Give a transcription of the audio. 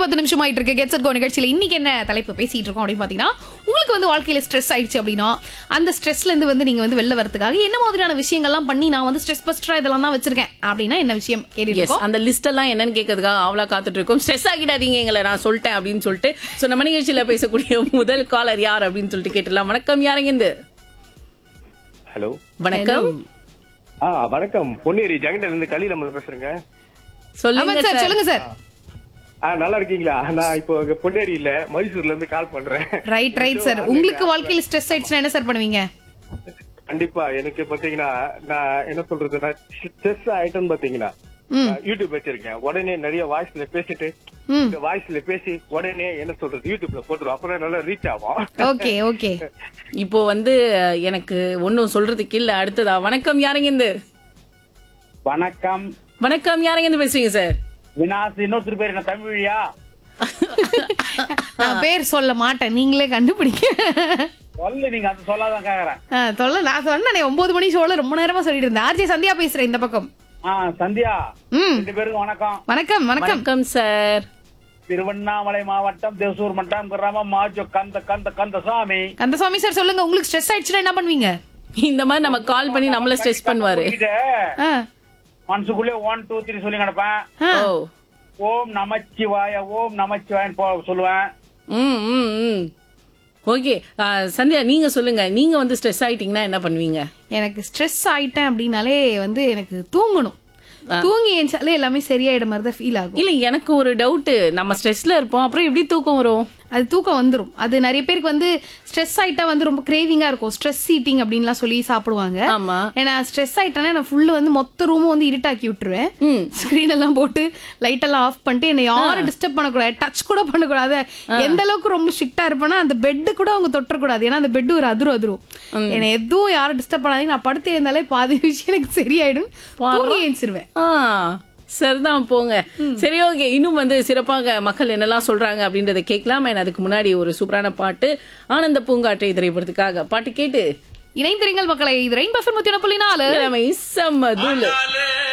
பத்து நிமிஷம் ஆயிட்டு இருக்கு கெட்ஸ் கோ நிகழ்ச்சியில இன்னைக்கு என்ன தலைப்பு பேசிட்டு இருக்கோம் அப்படின்னு பாத்தீங்கன்னா உங்களுக்கு வந்து வாழ்க்கையில ஸ்ட்ரெஸ் ஆயிடுச்சு அப்படின்னா அந்த ஸ்ட்ரெஸ்ல இருந்து வந்து நீங்க வந்து வெளில வரதுக்காக என்ன மாதிரியான விஷயங்கள்லாம் பண்ணி நான் வந்து ஸ்ட்ரெஸ் பஸ்டரா இதெல்லாம் தான் வச்சிருக்கேன் அப்படின்னா என்ன விஷயம் கேட்டுட்டு எஸ் இருக்கோம் அந்த லிஸ்ட் எல்லாம் என்னன்னு கேட்கறதுக்காக ஆவலா காத்துட்டு இருக்கோம் ஸ்ட்ரெஸ் ஆகிடாதீங்க எங்களை நான் சொல்லிட்டேன் அப்படின்னு சொல்லிட்டு சோ நம்ம நிகழ்ச்சியில பேசக்கூடிய முதல் காலர் யார் அப்படின்னு சொல்லிட்டு கேட்டுலாம் வணக்கம் யாருங்க இந்த ஹலோ வணக்கம் ஆ வணக்கம் பொன்னேரி ஜெகண்டன் இருந்து கலியில நம்ம பேசுறேங்க சொல்லுங்க ஆமா சார் சார் சொல்லுங்க சார் ஆ நல்லா இருக்கீங்களா நான் இப்போ இங்க பொன்னேரி இல்ல மைசூர்ல இருந்து கால் பண்றேன் ரைட் ரைட் சார் உங்களுக்கு வாழ்க்கையில ஸ்ட்ரெஸ் ஆயிடுச்சுன்னா என்ன சார் பண்ணுவீங்க கண்டிப்பா எனக்கு பாத்தீங்கன்னா நான் என்ன சொல்றது நான் ஸ்ட்ரெஸ் ஆயிட்டேன்னு பாத்தீங்கன்னா நான் யூடியூப் வச்சிருக்கேன் உடனே நிறைய வாய்ஸ்ல பேசிட்டு ம் இந்த வாய்ஸ்ல பேசி உடனே என்ன சொல்றது யூடியூப்ல போட்டுரும் அப்புறம் நல்லா ரீச் ஆகும் ஓகே ஓகே இப்போ வந்து அஹ், எனக்கு ஒன்னும் சொல்றதுக்கு இல்ல அடுத்ததா வணக்கம் யாருங்க இந்த வணக்கம் வணக்கம் யாருங்க இந்த பேசுறீங்க சார் வினாஸ் இன்னொருத்தர் பேர் என்ன தமிழியா நான் பேர் சொல்ல மாட்டேன் நீங்களே கண்டுபிடிக்க சொல்லு நீங்க அது சொல்லாதான் கேக்குறேன் ஆ, சொல்ல நான் சொன்னேனே ஒன்பது மணி ஷோல ரொம்ப நேரமா சொல்லிட்டு இருந்தேன் ஆர்ஜே சந்தியா பேசுறேன் இந்த பக்கம் ஆ சந்தியா ம் ரெண்டு பேருக்கும் வணக்கம் வணக்கம் வணக்கம் வணக்கம் சார் திருவண்ணாமலை மாவட்டம் தேசூர் மட்டம் கிராமம் மாஜோ கந்த கந்த கந்த சாமி கந்தசாமி சார் சொல்லுங்க உங்களுக்கு ஸ்ட்ரெஸ் ஆயிடுச்சுன்னா என்ன பண்ணுவீங்க இந்த மாதிரி நம்ம கால் பண்ணி நம்மள ஸ்ட்ரெஸ் பண்ணுவாரு இத ஆ, மனசுக்குள்ளே ஒன் டூ த்ரீ சொல்லி கிடப்பேன் ஆ. ஓ ஓம் நமச்சிவாய ஓம் நமச்சிவாயன்னு போ சொல்லுவேன் ம் ம் ம் ஓகே சந்தியா நீங்க சொல்லுங்க நீங்க வந்து ஸ்ட்ரெஸ் ஆயிட்டீங்கன்னா என்ன பண்ணுவீங்க எனக்கு ஸ்ட்ரெஸ் ஆயிட்டேன் அப்படின்னாலே வந்து எனக்கு தூங்கணும் தூங்கி ஏஞ்சாலே எல்லாமே சரியாயிட மாதிரி தான் ஃபீல் ஆகும் இல்ல எனக்கு ஒரு டவுட் நம்ம ஸ்ட்ரெஸ்ல இருப்போம் அப்புறம் எப்படி தூக்கம் வரும் அது தூக்கம் வந்துரும் அது நிறைய பேருக்கு வந்து ஸ்ட்ரெஸ் ஆயிட்டா வந்து ரொம்ப கிரேவிங்கா இருக்கும் ஸ்ட்ரெஸ் ஈட்டிங் அப்படின்லாம் சொல்லி சாப்பிடுவாங்க ஆமா ஏன்னா ஸ்ட்ரெஸ் ஆயிட்டேன்னா நான் ஃபுல்லு வந்து மொத்த ரூமும் வந்து இருட்டாக்கி விட்டுருவேன் ம். ஸ்கிரீன் எல்லாம் போட்டு லைட் எல்லாம் ஆஃப் பண்ணிட்டு என்னை யாரும் டிஸ்டர்ப் பண்ணக்கூடாது டச் கூட பண்ணக்கூடாது எந்த அளவுக்கு ரொம்ப ஸ்ட்ரிக்டா இருப்பேன்னா அந்த பெட்டு கூட அவங்க தொட்டக்கூடாது ஏன்னா அந்த பெட் ஒரு அதிரும் அதிரும் என்னை எதுவும் யாரும் டிஸ்டர்ப் பண்ணாதீங்க நான் படுத்து இருந்தாலே பாதி விஷயம் எனக்கு சரியாயிடும் தூங்கி ஏஞ்சிருவேன் ஆ சரிதான் போங்க சரி ஓகே இன்னும் வந்து சிறப்பாக மக்கள் என்னெல்லாம் சொல்றாங்க அப்படின்றத கேட்கலாம் and அதுக்கு முன்னாடி ஒரு சூப்பரான பாட்டு ஆனந்த பூங்காற்றை திரைப்படத்துக்காக பாட்டு கேட்டு இணைந்திருங்கள் மக்களை இது ரெயின் பஃபர் முத்தின புள்ளி நாலு நம்ம செம்ம தூளு ஆனாலே